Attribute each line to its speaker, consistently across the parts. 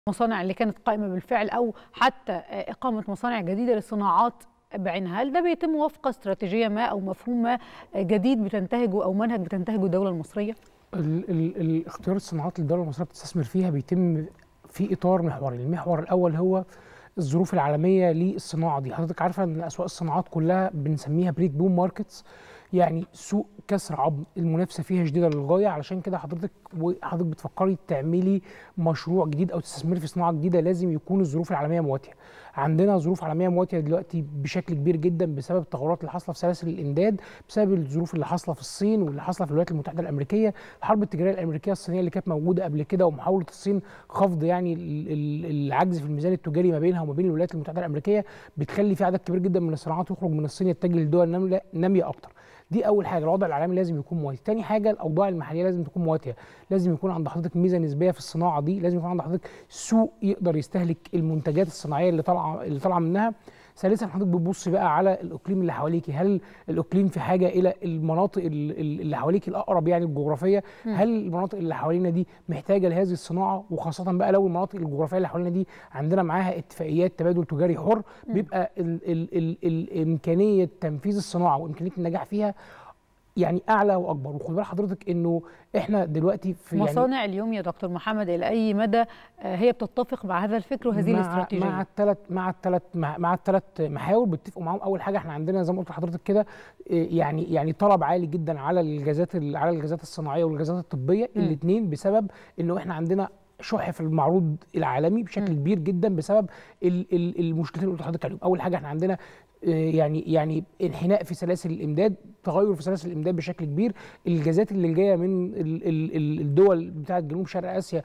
Speaker 1: المصانع اللي كانت قائمة بالفعل أو حتى إقامة مصانع جديدة للصناعات بعينها هل ده بيتم وفق استراتيجية ما أو مفهوم ما جديد بتنتهجه أو منهج بتنتهجه الدولة المصرية؟
Speaker 2: ال ال ال اختيار الصناعات اللي الدوله المصريه بتستثمر فيها بيتم في اطار محورين، المحور الاول هو الظروف العالميه للصناعه دي، حضرتك عارفه ان اسواق الصناعات كلها بنسميها بريك بوم ماركتس يعني سوق كسر عظم المنافسه فيها شديده للغايه علشان كده حضرتك وحضرتك بتفكري تعملي مشروع جديد او تستثمري في صناعه جديده لازم يكون الظروف العالميه مواتيه عندنا ظروف عالميه مواتيه دلوقتي بشكل كبير جدا بسبب التغيرات اللي حاصله في سلاسل الامداد بسبب الظروف اللي حاصله في الصين واللي حاصله في الولايات المتحده الامريكيه الحرب التجاريه الامريكيه الصينيه اللي كانت موجوده قبل كده ومحاوله الصين خفض يعني العجز في الميزان التجاري ما بينها وما بين الولايات المتحده الامريكيه بتخلي في عدد كبير جدا من الصناعات يخرج من الصين يتجه لدول ناميه اكتر دي اول حاجه الوضع العالمي لازم يكون مواتي تاني حاجه الاوضاع المحليه لازم تكون مواتيه لازم يكون عند حضرتك ميزه نسبيه في الصناعه دي لازم يكون عند حضرتك سوق يقدر يستهلك المنتجات الصناعيه اللي طالعه اللي طالعه منها ثالثا حضرتك بتبص بقى على الاقليم اللي حواليكي هل الاقليم في حاجه الى المناطق اللي حواليكي الاقرب يعني الجغرافيه هل المناطق اللي حوالينا دي محتاجه لهذه الصناعه وخاصه بقى لو المناطق الجغرافيه اللي حوالينا دي عندنا معاها اتفاقيات تبادل تجاري حر بيبقى ال ال ال الامكانيه تنفيذ الصناعه وامكانيه النجاح فيها يعني اعلى واكبر وخد بال حضرتك انه احنا دلوقتي في
Speaker 1: مصانع يعني اليوم يا دكتور محمد الى اي مدى هي بتتفق مع هذا الفكر وهذه
Speaker 2: مع
Speaker 1: الاستراتيجيه
Speaker 2: مع الثلاث مع الثلاث مع, مع الثلاث محاور بيتفقوا معاهم اول حاجه احنا عندنا زي ما قلت لحضرتك كده يعني يعني طلب عالي جدا على الجازات على الجازات الصناعيه والجازات الطبيه الاثنين بسبب انه احنا عندنا شح في المعروض العالمي بشكل م. كبير جدا بسبب المشكلتين اللي قلت لحضرتك عليهم اول حاجه احنا عندنا يعني يعني انحناء في سلاسل الامداد تغير في سلاسل الامداد بشكل كبير الجازات اللي جايه من الدول بتاعه جنوب شرق اسيا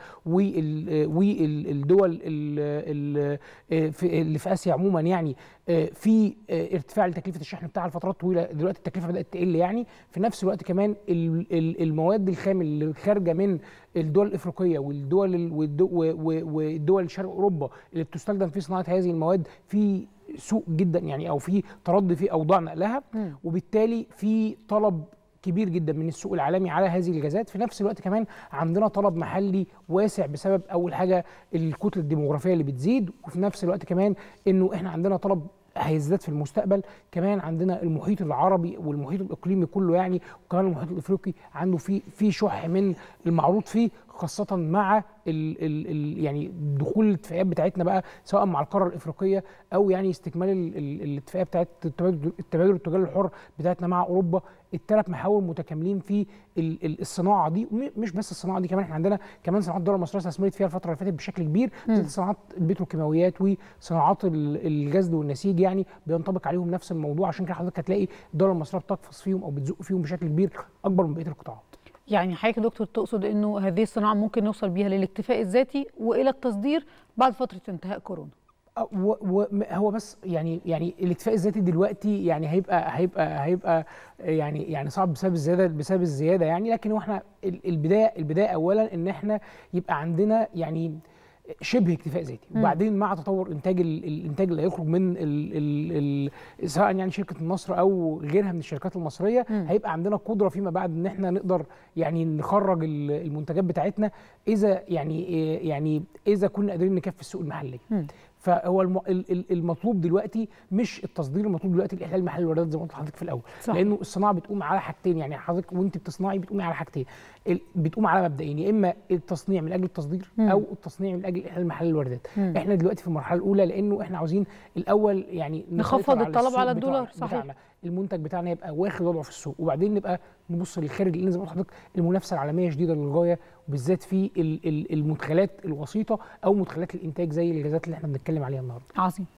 Speaker 2: والدول اللي في اسيا عموما يعني في ارتفاع لتكلفه الشحن بتاعها لفترات طويله دلوقتي التكلفه بدات تقل يعني في نفس الوقت كمان المواد الخام اللي خارجه من الدول الافريقيه والدول والدول شرق اوروبا اللي بتستخدم في صناعه هذه المواد في سوء جدا يعني او في تردي في اوضاع نقلها وبالتالي في طلب كبير جدا من السوق العالمي على هذه الجازات في نفس الوقت كمان عندنا طلب محلي واسع بسبب اول حاجه الكتله الديموغرافيه اللي بتزيد وفي نفس الوقت كمان انه احنا عندنا طلب هيزداد في المستقبل كمان عندنا المحيط العربي والمحيط الاقليمي كله يعني وكمان المحيط الافريقي عنده في في شح من المعروض فيه خاصه مع ال ال ال يعني دخول الاتفاقيات بتاعتنا بقى سواء مع القاره الافريقيه او يعني استكمال الاتفاقيه بتاعت التبادل التجاري الحر بتاعتنا مع اوروبا الثلاث محاور متكاملين في الصناعه دي مش بس الصناعه دي كمان احنا عندنا كمان صناعات الدوله المصريه استثمرت فيها الفتره اللي فاتت بشكل كبير زي صناعات البتروكيماويات وصناعات الجزد والنسيج يعني بينطبق عليهم نفس الموضوع عشان كده حضرتك هتلاقي الدوله المصريه بتقفز فيهم او بتزق فيهم بشكل كبير اكبر من بقيه القطاعات
Speaker 1: يعني حضرتك دكتور تقصد انه هذه الصناعه ممكن نوصل بيها للاكتفاء الذاتي والى التصدير بعد فتره انتهاء كورونا
Speaker 2: هو بس يعني يعني الاكتفاء الذاتي دلوقتي يعني هيبقى هيبقى هيبقى يعني يعني صعب بسبب الزياده بسبب الزياده يعني لكن هو احنا البدايه البدايه اولا ان احنا يبقى عندنا يعني شبه اكتفاء ذاتي وبعدين مع تطور انتاج الانتاج اللي هيخرج من ال ال ال سواء يعني شركه النصر او غيرها من الشركات المصريه م. هيبقى عندنا قدره فيما بعد ان احنا نقدر يعني نخرج المنتجات بتاعتنا اذا يعني يعني اذا كنا قادرين نكفي السوق المحلي م. فهو المطلوب دلوقتي مش التصدير المطلوب دلوقتي الاحلال محل الواردات زي ما قلت لحضرتك في الاول صح. لانه الصناعه بتقوم على حاجتين يعني حضرتك وانت بتصنعي بتقومي على حاجتين بتقوم على مبدئين يا اما التصنيع من اجل التصدير م. او التصنيع من اجل احلال محل الواردات م. احنا دلوقتي في المرحله الاولى لانه احنا عاوزين الاول يعني
Speaker 1: نخفض الطلب على الدولار
Speaker 2: صحيح بتاعنا. المنتج بتاعنا يبقى واخد وضعه في السوق وبعدين نبقى نبص للخارج لان زي ما قلت لحضرتك المنافسه العالميه شديده للغايه وبالذات في المدخلات الوسيطه او مدخلات الانتاج زي الجازات اللي احنا بنتكلم عليها النهارده
Speaker 1: عظيم